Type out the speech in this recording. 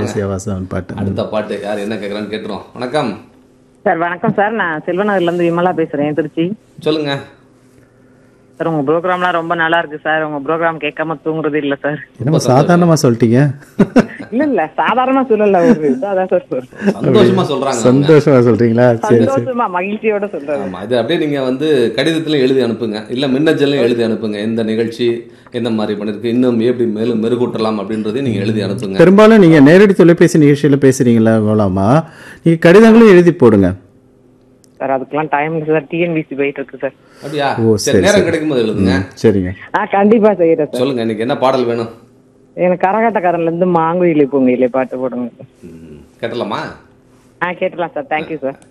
கடைசியா வாசம் பாட்டு அடுத்த பாட்டு யார் என்ன கேட்குறான்னு கேட்டுரும் வணக்கம் சார் வணக்கம் சார் நான் செல்வநகர்ல இருந்து விமலா பேசுறேன் திருச்சி சொல்லுங்க சார் உங்க ப்ரோக்ராம்லாம் ரொம்ப நல்லா இருக்கு சார் உங்க ப்ரோக்ராம் கேட்காம தூங்குறது இல்ல சார் என்னமோ சாதாரணமா சொல்லிட்டீங்க இல்ல இல்ல சாதாரண சொல்லல ஒரு இதாதான் சார் சொல்றேன் சந்தோஷமா சொல்றாங்க அவங்க. சந்தோஷமா சொல்றீங்களா சரி சரி சந்தோஷமா மகிழ்ச்சியோட சொல்றேன் ஆமா இது அப்படியே நீங்க வந்து கடிதத்திலும் எழுதி அனுப்புங்க இல்ல மின்னஞ்சலும் எழுதி அனுப்புங்க எந்த நிகழ்ச்சி எந்த மாதிரி பண்ணிருக்கு இன்னும் எப்படி மேலும் மெருகூட்டலாம் அப்படின்றதையும் நீங்க எழுதி அனுப்புங்க பெரும்பாலும் நீங்க நேரடி தொலைபேசி நிகழ்ச்சியில பேசுறீங்களா மூலமா நீங்க கடிதங்களும் எழுதி போடுங்க சார் அதுக்கெல்லாம் டைம் இல்லை சார் டிஎன்பிசி போயிட்டு இருக்கு சார் அப்படியா ஓ, சரி சரி, நேரம் சரி. கிடைக்கும் போது எழுதுங்க சரிங்க ஆ கண்டிப்பா செய்யறேன் சார் சொல்லுங்க இன்னைக்கு என்ன பாடல் வேணும் எனக்கு கரகாட்டக்காரன்ல இருந்து மாங்குயிலே பூங்குயிலே பாட்டு போடுங்க ம், கேட்டலாமா ஆ கேட்டலாம் சார் தேங்க்யூ சார்